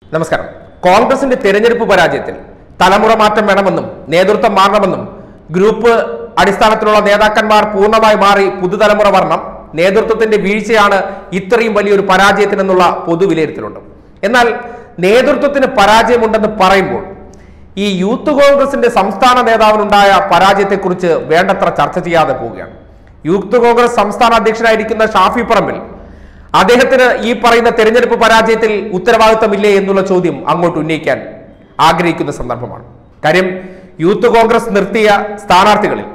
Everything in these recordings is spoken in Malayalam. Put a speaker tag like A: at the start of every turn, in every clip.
A: നമസ്കാരം കോൺഗ്രസിന്റെ തെരഞ്ഞെടുപ്പ് പരാജയത്തിൽ തലമുറ മാറ്റം വേണമെന്നും നേതൃത്വം മാറണമെന്നും ഗ്രൂപ്പ് അടിസ്ഥാനത്തിലുള്ള നേതാക്കന്മാർ പൂർണ്ണമായി മാറി പുതുതലമുറ വരണം നേതൃത്വത്തിന്റെ വീഴ്ചയാണ് ഇത്രയും വലിയൊരു പരാജയത്തിനെന്നുള്ള പൊതുവിലയിരുത്തലുണ്ട് എന്നാൽ നേതൃത്വത്തിന് പരാജയമുണ്ടെന്ന് പറയുമ്പോൾ ഈ യൂത്ത് കോൺഗ്രസിന്റെ സംസ്ഥാന നേതാവിനുണ്ടായ പരാജയത്തെക്കുറിച്ച് വേണ്ടത്ര ചർച്ച ചെയ്യാതെ പോവുകയാണ് യൂത്ത് കോൺഗ്രസ് സംസ്ഥാന അധ്യക്ഷനായിരിക്കുന്ന ഷാഫി പറമ്പിൽ അദ്ദേഹത്തിന് ഈ പറയുന്ന തെരഞ്ഞെടുപ്പ് പരാജയത്തിൽ ഉത്തരവാദിത്തമില്ലേ എന്നുള്ള ചോദ്യം അങ്ങോട്ട് ഉന്നയിക്കാൻ ആഗ്രഹിക്കുന്ന സന്ദർഭമാണ് കാര്യം യൂത്ത് കോൺഗ്രസ് നിർത്തിയ സ്ഥാനാർത്ഥികളിൽ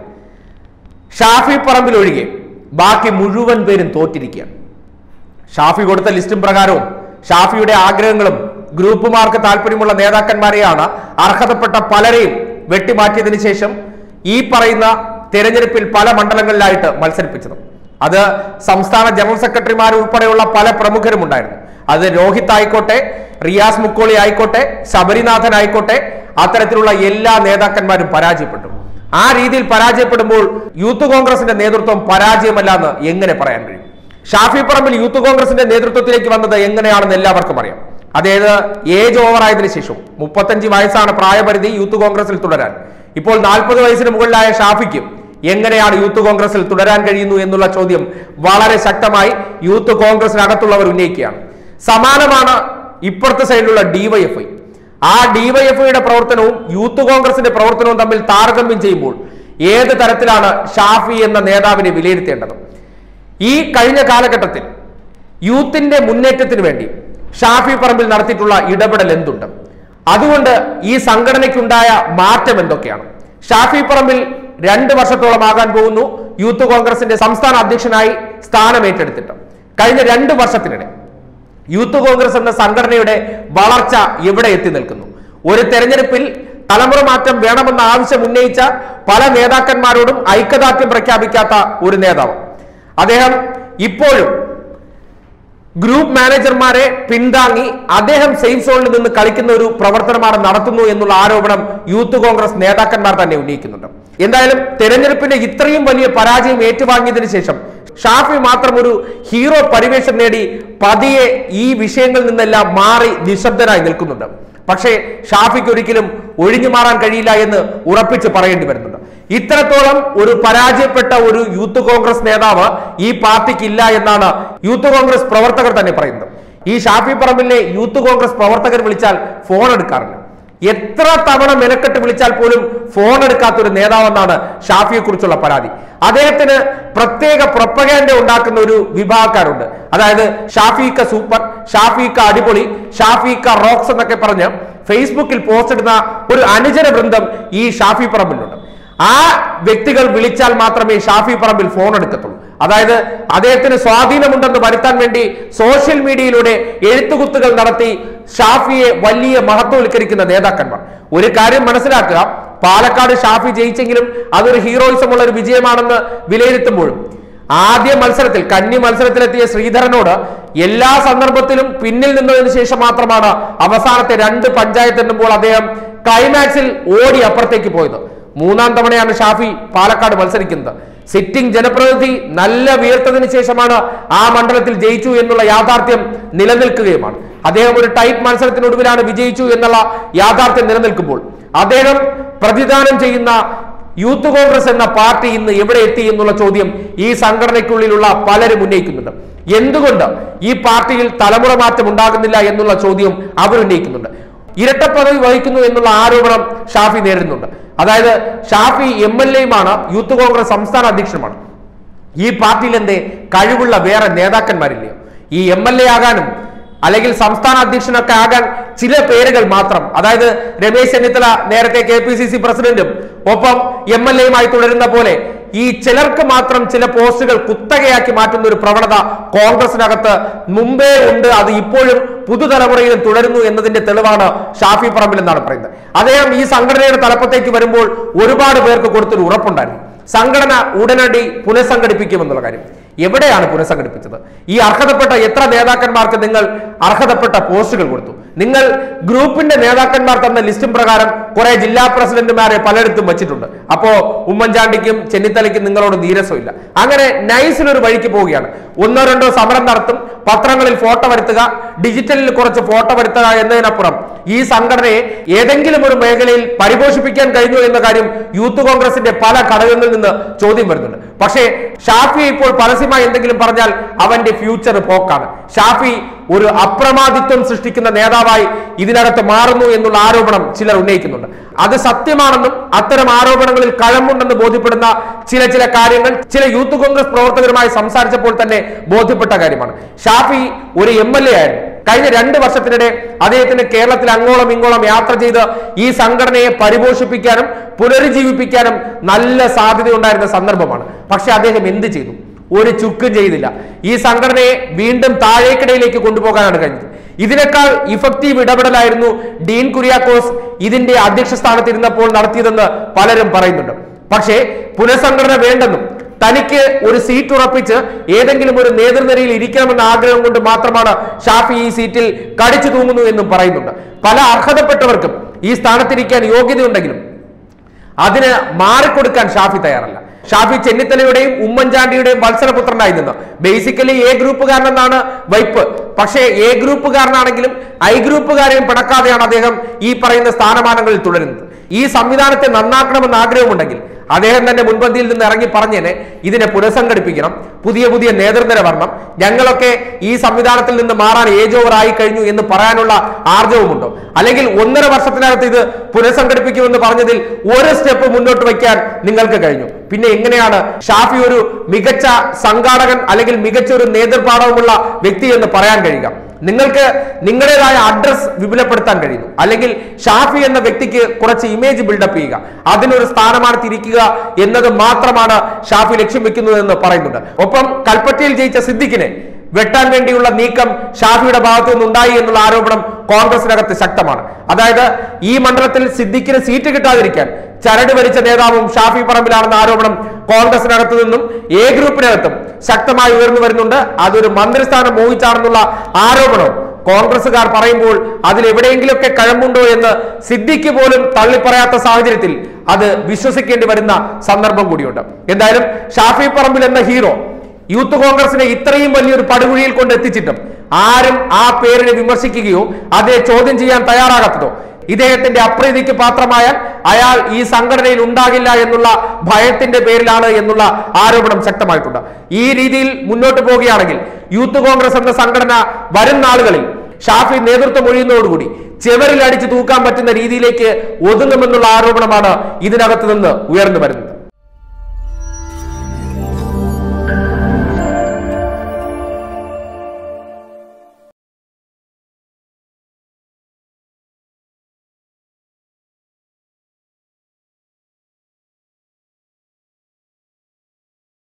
A: ഷാഫി പറമ്പിൽ ഒഴികെ ബാക്കി മുഴുവൻ പേരും തോറ്റിരിക്കുകയാണ് ഷാഫി കൊടുത്ത ലിസ്റ്റും പ്രകാരവും ഷാഫിയുടെ ആഗ്രഹങ്ങളും ഗ്രൂപ്പുമാർക്ക് താല്പര്യമുള്ള നേതാക്കന്മാരെയാണ് അർഹതപ്പെട്ട പലരെയും വെട്ടിമാറ്റിയതിനു ശേഷം ഈ പറയുന്ന തെരഞ്ഞെടുപ്പിൽ പല മണ്ഡലങ്ങളിലായിട്ട് മത്സരിപ്പിച്ചത് അത് സംസ്ഥാന ജനറൽ സെക്രട്ടറിമാർ ഉൾപ്പെടെയുള്ള പല പ്രമുഖരും ഉണ്ടായിരുന്നു അത് രോഹിത് ആയിക്കോട്ടെ റിയാസ് മുക്കോളി ആയിക്കോട്ടെ ശബരിനാഥൻ ആയിക്കോട്ടെ അത്തരത്തിലുള്ള എല്ലാ നേതാക്കന്മാരും പരാജയപ്പെട്ടു ആ രീതിയിൽ പരാജയപ്പെടുമ്പോൾ യൂത്ത് കോൺഗ്രസിന്റെ നേതൃത്വം പരാജയമല്ല എന്ന് എങ്ങനെ പറയാൻ കഴിയും ഷാഫി പറമ്പിൽ യൂത്ത് കോൺഗ്രസിന്റെ നേതൃത്വത്തിലേക്ക് വന്നത് എങ്ങനെയാണെന്ന് എല്ലാവർക്കും അറിയാം അതായത് ഏജ് ഓവർ ആയതിനു ശേഷം മുപ്പത്തഞ്ച് വയസ്സാണ് പ്രായപരിധി യൂത്ത് കോൺഗ്രസിൽ തുടരാൻ ഇപ്പോൾ നാൽപ്പത് വയസ്സിന് മുകളിലായ ഷാഫിക്ക് എങ്ങനെയാണ് യൂത്ത് കോൺഗ്രസിൽ തുടരാൻ കഴിയുന്നു എന്നുള്ള ചോദ്യം വളരെ ശക്തമായി യൂത്ത് കോൺഗ്രസിനകത്തുള്ളവർ ഉന്നയിക്കുകയാണ് സമാനമാണ് ഇപ്പുറത്തെ സൈഡിലുള്ള ഡിവൈഎഫ്ഐ ആ ഡിവൈഎഫ്ഐയുടെ പ്രവർത്തനവും യൂത്ത് കോൺഗ്രസിന്റെ പ്രവർത്തനവും തമ്മിൽ താരതമ്യം ചെയ്യുമ്പോൾ ഏത് തരത്തിലാണ് ഷാഫി എന്ന നേതാവിനെ വിലയിരുത്തേണ്ടത് ഈ കഴിഞ്ഞ കാലഘട്ടത്തിൽ യൂത്തിന്റെ മുന്നേറ്റത്തിന് വേണ്ടി ഷാഫി പറമ്പിൽ നടത്തിയിട്ടുള്ള ഇടപെടൽ എന്തുണ്ട് അതുകൊണ്ട് ഈ സംഘടനയ്ക്കുണ്ടായ മാറ്റം എന്തൊക്കെയാണ് ഷാഫി പറമ്പിൽ രണ്ട് വർഷത്തോളം ആകാൻ പോകുന്നു യൂത്ത് കോൺഗ്രസിന്റെ സംസ്ഥാന അധ്യക്ഷനായി സ്ഥാനമേറ്റെടുത്തിട്ട് കഴിഞ്ഞ രണ്ട് വർഷത്തിനിടെ യൂത്ത് കോൺഗ്രസ് എന്ന സംഘടനയുടെ വളർച്ച എവിടെ എത്തി നിൽക്കുന്നു ഒരു തെരഞ്ഞെടുപ്പിൽ തലമുറ മാറ്റം വേണമെന്ന ആവശ്യം ഉന്നയിച്ച പല നേതാക്കന്മാരോടും ഐക്യദാർഢ്യം പ്രഖ്യാപിക്കാത്ത ഒരു നേതാവ് അദ്ദേഹം ഇപ്പോഴും ഗ്രൂപ്പ് മാനേജർമാരെ പിന്താങ്ങി അദ്ദേഹം സേഫ് സോണിൽ നിന്ന് കളിക്കുന്ന ഒരു പ്രവർത്തനമാണ് നടത്തുന്നു എന്നുള്ള ആരോപണം യൂത്ത് കോൺഗ്രസ് നേതാക്കന്മാർ തന്നെ ഉന്നയിക്കുന്നുണ്ട് എന്തായാലും തെരഞ്ഞെടുപ്പിന്റെ ഇത്രയും വലിയ പരാജയം ഏറ്റുവാങ്ങിയതിനു ശേഷം ഷാഫി മാത്രം ഒരു ഹീറോ പരിവേഷം നേടി പതിയെ ഈ വിഷയങ്ങളിൽ നിന്നെല്ലാം മാറി നിശബ്ദനായി നിൽക്കുന്നുണ്ട് പക്ഷേ ഷാഫിക്ക് ഒരിക്കലും ഒഴിഞ്ഞു മാറാൻ കഴിയില്ല എന്ന് ഉറപ്പിച്ച് പറയേണ്ടി വരുന്നുണ്ട് ഇത്രത്തോളം ഒരു പരാജയപ്പെട്ട ഒരു യൂത്ത് കോൺഗ്രസ് നേതാവ് ഈ പാർട്ടിക്ക് ഇല്ല എന്നാണ് യൂത്ത് കോൺഗ്രസ് പ്രവർത്തകർ തന്നെ പറയുന്നത് ഈ ഷാഫി പറമ്പിലെ യൂത്ത് കോൺഗ്രസ് പ്രവർത്തകർ വിളിച്ചാൽ ഫോൺ എടുക്കാറില്ല എത്ര തവണ മെനക്കെട്ട് വിളിച്ചാൽ പോലും ഫോൺ എടുക്കാത്ത ഒരു നേതാവെന്നാണ് ഷാഫിയെ കുറിച്ചുള്ള പരാതി അദ്ദേഹത്തിന് പ്രത്യേക പ്രൊപ്പഗാൻഡ ഉണ്ടാക്കുന്ന ഒരു വിഭാഗക്കാരുണ്ട് അതായത് ഷാഫിക്ക സൂപ്പർ ഷാഫിക്ക അടിപൊളി ഷാഫിക്ക റോക്സ് എന്നൊക്കെ പറഞ്ഞ് ഫേസ്ബുക്കിൽ പോസ്റ്റ് ഇടുന്ന ഒരു അനുചര വൃന്ദം ഈ ഷാഫി പറമ്പിലുണ്ട് ആ വ്യക്തികൾ വിളിച്ചാൽ മാത്രമേ ഷാഫി പറമ്പിൽ ഫോൺ എടുക്കത്തുള്ളൂ അതായത് അദ്ദേഹത്തിന് സ്വാധീനമുണ്ടെന്ന് വരുത്താൻ വേണ്ടി സോഷ്യൽ മീഡിയയിലൂടെ എഴുത്തുകുത്തുകൾ നടത്തി ഷാഫിയെ വലിയ മഹത്വവൽക്കരിക്കുന്ന നേതാക്കന്മാർ ഒരു കാര്യം മനസ്സിലാക്കുക പാലക്കാട് ഷാഫി ജയിച്ചെങ്കിലും അതൊരു ഹീറോയിസം ഉള്ള ഒരു വിജയമാണെന്ന് വിലയിരുത്തുമ്പോഴും ആദ്യ മത്സരത്തിൽ കന്നി മത്സരത്തിലെത്തിയ ശ്രീധരനോട് എല്ലാ സന്ദർഭത്തിലും പിന്നിൽ നിന്നതിന് ശേഷം മാത്രമാണ് അവസാനത്തെ രണ്ട് പഞ്ചായത്ത് എണ്ണുമ്പോൾ അദ്ദേഹം ക്ലൈമാക്സിൽ ഓടി അപ്പുറത്തേക്ക് പോയത് മൂന്നാം തവണയാണ് ഷാഫി പാലക്കാട് മത്സരിക്കുന്നത് സിറ്റിംഗ് ജനപ്രതിനിധി നല്ല വീർത്തതിന് ശേഷമാണ് ആ മണ്ഡലത്തിൽ ജയിച്ചു എന്നുള്ള യാഥാർത്ഥ്യം നിലനിൽക്കുകയുമാണ് അദ്ദേഹം ഒരു ടൈപ്പ് മത്സരത്തിനൊടുവിലാണ് വിജയിച്ചു എന്നുള്ള യാഥാർത്ഥ്യം നിലനിൽക്കുമ്പോൾ അദ്ദേഹം പ്രതിദാനം ചെയ്യുന്ന യൂത്ത് കോൺഗ്രസ് എന്ന പാർട്ടി ഇന്ന് എവിടെ എത്തി എന്നുള്ള ചോദ്യം ഈ സംഘടനയ്ക്കുള്ളിലുള്ള പലരും ഉന്നയിക്കുന്നുണ്ട് എന്തുകൊണ്ട് ഈ പാർട്ടിയിൽ തലമുറ മാറ്റം ഉണ്ടാകുന്നില്ല എന്നുള്ള ചോദ്യം അവർ ഉന്നയിക്കുന്നുണ്ട് ഇരട്ട പദവി വഹിക്കുന്നു എന്നുള്ള ആരോപണം ഷാഫി നേരിടുന്നുണ്ട് അതായത് ഷാഫി എം എൽ എയുമാണ് യൂത്ത് കോൺഗ്രസ് സംസ്ഥാന അധ്യക്ഷനുമാണ് ഈ പാർട്ടിയിൽ എന്തേ കഴിവുള്ള വേറെ നേതാക്കന്മാരില്ലയോ ഈ എം എൽ എ ആകാനും അല്ലെങ്കിൽ സംസ്ഥാന അധ്യക്ഷനൊക്കെ ആകാൻ ചില പേരുകൾ മാത്രം അതായത് രമേശ് ചെന്നിത്തല നേരത്തെ കെ പി സി സി പ്രസിഡന്റും ഒപ്പം എം എൽ എയുമായി തുടരുന്ന പോലെ ഈ ചിലർക്ക് മാത്രം ചില പോസ്റ്റുകൾ കുത്തകയാക്കി മാറ്റുന്ന ഒരു പ്രവണത കോൺഗ്രസിനകത്ത് മുമ്പേ ഉണ്ട് അത് ഇപ്പോഴും പുതുതലമുറയിലും തുടരുന്നു എന്നതിന്റെ തെളിവാണ് ഷാഫി പറമ്പിൽ എന്നാണ് പറയുന്നത് അദ്ദേഹം ഈ സംഘടനയുടെ തലപ്പത്തേക്ക് വരുമ്പോൾ ഒരുപാട് പേർക്ക് കൊടുത്തൊരു ഉറപ്പുണ്ടായിരുന്നു സംഘടന ഉടനടി പുനഃസംഘടിപ്പിക്കുമെന്നുള്ള കാര്യം എവിടെയാണ് പുനഃസംഘടിപ്പിച്ചത് ഈ അർഹതപ്പെട്ട എത്ര നേതാക്കന്മാർക്ക് നിങ്ങൾ അർഹതപ്പെട്ട പോസ്റ്റുകൾ കൊടുത്തു നിങ്ങൾ ഗ്രൂപ്പിന്റെ നേതാക്കന്മാർ തന്ന ലിസ്റ്റും പ്രകാരം കുറെ ജില്ലാ പ്രസിഡന്റുമാരെ പലയിടത്തും വെച്ചിട്ടുണ്ട് അപ്പോ ഉമ്മൻചാണ്ടിക്കും ചെന്നിത്തലയ്ക്കും നിങ്ങളോട് നീരസമില്ല അങ്ങനെ നൈസിലൊരു വഴിക്ക് പോവുകയാണ് ഒന്നോ രണ്ടോ സമരം നടത്തും പത്രങ്ങളിൽ ഫോട്ടോ വരുത്തുക ഡിജിറ്റലിൽ കുറച്ച് ഫോട്ടോ വരുത്തുക എന്നതിനപ്പുറം ഈ സംഘടനയെ ഏതെങ്കിലും ഒരു മേഖലയിൽ പരിപോഷിപ്പിക്കാൻ കഴിഞ്ഞു എന്ന കാര്യം യൂത്ത് കോൺഗ്രസിന്റെ പല ഘടകങ്ങളിൽ നിന്ന് ചോദ്യം വരുന്നുണ്ട് പക്ഷേ ഷാഫി ഇപ്പോൾ പരസ്യമായി എന്തെങ്കിലും പറഞ്ഞാൽ അവന്റെ ഫ്യൂച്ചർ പോക്കാണ് ഷാഫി ഒരു അപ്രമാദിത്വം സൃഷ്ടിക്കുന്ന നേതാവായി ഇതിനകത്ത് മാറുന്നു എന്നുള്ള ആരോപണം ചിലർ ഉന്നയിക്കുന്നുണ്ട് അത് സത്യമാണെന്നും അത്തരം ആരോപണങ്ങളിൽ കഴമ്പുണ്ടെന്ന് ബോധ്യപ്പെടുന്ന ചില ചില കാര്യങ്ങൾ ചില യൂത്ത് കോൺഗ്രസ് പ്രവർത്തകരുമായി സംസാരിച്ചപ്പോൾ തന്നെ ബോധ്യപ്പെട്ട കാര്യമാണ് ഷാഫി ഒരു എം എൽ എ ആയിരുന്നു കഴിഞ്ഞ രണ്ട് വർഷത്തിനിടെ അദ്ദേഹത്തിന് കേരളത്തിൽ അങ്ങോളം ഇങ്ങോളം യാത്ര ചെയ്ത് ഈ സംഘടനയെ പരിപോഷിപ്പിക്കാനും പുനരുജ്ജീവിപ്പിക്കാനും നല്ല സാധ്യതയുണ്ടായിരുന്ന സന്ദർഭമാണ് പക്ഷെ അദ്ദേഹം എന്ത് ചെയ്തു ഒരു ചുക്കും ചെയ്തില്ല ഈ സംഘടനയെ വീണ്ടും താഴേക്കിടയിലേക്ക് കൊണ്ടുപോകാനാണ് കഴിഞ്ഞത് ഇതിനേക്കാൾ ഇഫക്റ്റീവ് ഇടപെടലായിരുന്നു ഡീൻ കുര്യാക്കോസ് ഇതിന്റെ അധ്യക്ഷ സ്ഥാനത്തിരുന്നപ്പോൾ നടത്തിയതെന്ന് പലരും പറയുന്നുണ്ട് പക്ഷേ പുനഃസംഘടന വേണ്ടെന്നും തനിക്ക് ഒരു സീറ്റ് ഉറപ്പിച്ച് ഏതെങ്കിലും ഒരു നേതൃനിരയിൽ ഇരിക്കണമെന്ന ആഗ്രഹം കൊണ്ട് മാത്രമാണ് ഷാഫി ഈ സീറ്റിൽ കടിച്ചു തൂങ്ങുന്നു എന്നും പറയുന്നുണ്ട് പല അർഹതപ്പെട്ടവർക്കും ഈ സ്ഥാനത്തിരിക്കാൻ യോഗ്യതയുണ്ടെങ്കിലും അതിന് മാറിക്കൊടുക്കാൻ ഷാഫി തയ്യാറല്ല ഷാഫി ചെന്നിത്തലയുടെയും ഉമ്മൻചാണ്ടിയുടെയും വത്സരപുത്രനായി നിന്ന് ബേസിക്കലി എ ഗ്രൂപ്പുകാരനെന്നാണ് വൈപ്പ് പക്ഷേ എ ഗ്രൂപ്പുകാരനാണെങ്കിലും ഐ ഗ്രൂപ്പുകാരെയും പിണക്കാതെയാണ് അദ്ദേഹം ഈ പറയുന്ന സ്ഥാനമാനങ്ങളിൽ തുടരുന്നത് ഈ സംവിധാനത്തെ നന്നാക്കണമെന്ന് ആഗ്രഹമുണ്ടെങ്കിൽ അദ്ദേഹം തന്നെ മുൻപന്തിയിൽ നിന്ന് ഇറങ്ങി പറഞ്ഞേനെ ഇതിനെ പുനഃസംഘടിപ്പിക്കണം പുതിയ പുതിയ നേതൃനിര വരണം ഞങ്ങളൊക്കെ ഈ സംവിധാനത്തിൽ നിന്ന് മാറാൻ ഏജ് ഓവർ ആയി കഴിഞ്ഞു എന്ന് പറയാനുള്ള ആർജവമുണ്ടോ അല്ലെങ്കിൽ ഒന്നര വർഷത്തിനകത്ത് ഇത് പുനഃസംഘടിപ്പിക്കുമെന്ന് പറഞ്ഞതിൽ ഒരു സ്റ്റെപ്പ് മുന്നോട്ട് വയ്ക്കാൻ നിങ്ങൾക്ക് കഴിഞ്ഞു പിന്നെ എങ്ങനെയാണ് ഷാഫി ഒരു മികച്ച സംഘാടകൻ അല്ലെങ്കിൽ മികച്ച ഒരു നേതൃപാഠവുമുള്ള വ്യക്തി എന്ന് പറയാൻ കഴിയുക നിങ്ങൾക്ക് നിങ്ങളുടേതായ അഡ്രസ് വിപുലപ്പെടുത്താൻ കഴിയുന്നു അല്ലെങ്കിൽ ഷാഫി എന്ന വ്യക്തിക്ക് കുറച്ച് ഇമേജ് ബിൽഡപ്പ് ചെയ്യുക അതിനൊരു സ്ഥാനമാനത്ത് ഇരിക്കുക എന്നത് മാത്രമാണ് ഷാഫി ലക്ഷ്യം വെക്കുന്നതെന്ന് പറയുന്നുണ്ട് ഒപ്പം കൽപ്പറ്റയിൽ ജയിച്ച സിദ്ദിഖിനെ വെട്ടാൻ വേണ്ടിയുള്ള നീക്കം ഷാഫിയുടെ ഭാഗത്തു നിന്നുണ്ടായി എന്നുള്ള ആരോപണം കോൺഗ്രസിനകത്ത് ശക്തമാണ് അതായത് ഈ മണ്ഡലത്തിൽ സിദ്ദിഖിന് സീറ്റ് കിട്ടാതിരിക്കാൻ ചരട് വലിച്ച നേതാവും ഷാഫി പറമ്പിലാണെന്ന ആരോപണം കോൺഗ്രസിനകത്തു നിന്നും എ ഗ്രൂപ്പിനകത്തും ശക്തമായി ഉയർന്നു വരുന്നുണ്ട് അതൊരു മന്ത്രിസ്ഥാനം മോഹിച്ചാണെന്നുള്ള ആരോപണം കോൺഗ്രസുകാർ പറയുമ്പോൾ അതിൽ എവിടെയെങ്കിലുമൊക്കെ കഴമ്പുണ്ടോ എന്ന് സിദ്ദിഖ് പോലും തള്ളിപ്പറയാത്ത സാഹചര്യത്തിൽ അത് വിശ്വസിക്കേണ്ടി വരുന്ന സന്ദർഭം കൂടിയുണ്ട് എന്തായാലും ഷാഫി പറമ്പിൽ എന്ന ഹീറോ യൂത്ത് കോൺഗ്രസിനെ ഇത്രയും വലിയൊരു പടുകുഴിയിൽ കൊണ്ട് എത്തിച്ചിട്ടും ആരും ആ പേരിനെ വിമർശിക്കുകയോ അതിനെ ചോദ്യം ചെയ്യാൻ തയ്യാറാകാത്തതോ ഇദ്ദേഹത്തിന്റെ അപ്രീതിക്ക് പാത്രമായാൽ അയാൾ ഈ സംഘടനയിൽ ഉണ്ടാകില്ല എന്നുള്ള ഭയത്തിന്റെ പേരിലാണ് എന്നുള്ള ആരോപണം ശക്തമായിട്ടുണ്ട് ഈ രീതിയിൽ മുന്നോട്ട് പോവുകയാണെങ്കിൽ യൂത്ത് കോൺഗ്രസ് എന്ന സംഘടന വരും നാളുകളിൽ ഷാഫി നേതൃത്വം ഒഴിയുന്നതോടുകൂടി ചെവരിൽ അടിച്ചു തൂക്കാൻ പറ്റുന്ന രീതിയിലേക്ക് ഒതുങ്ങുമെന്നുള്ള ആരോപണമാണ് ഇതിനകത്ത് നിന്ന് ഉയർന്നു വരുന്നത്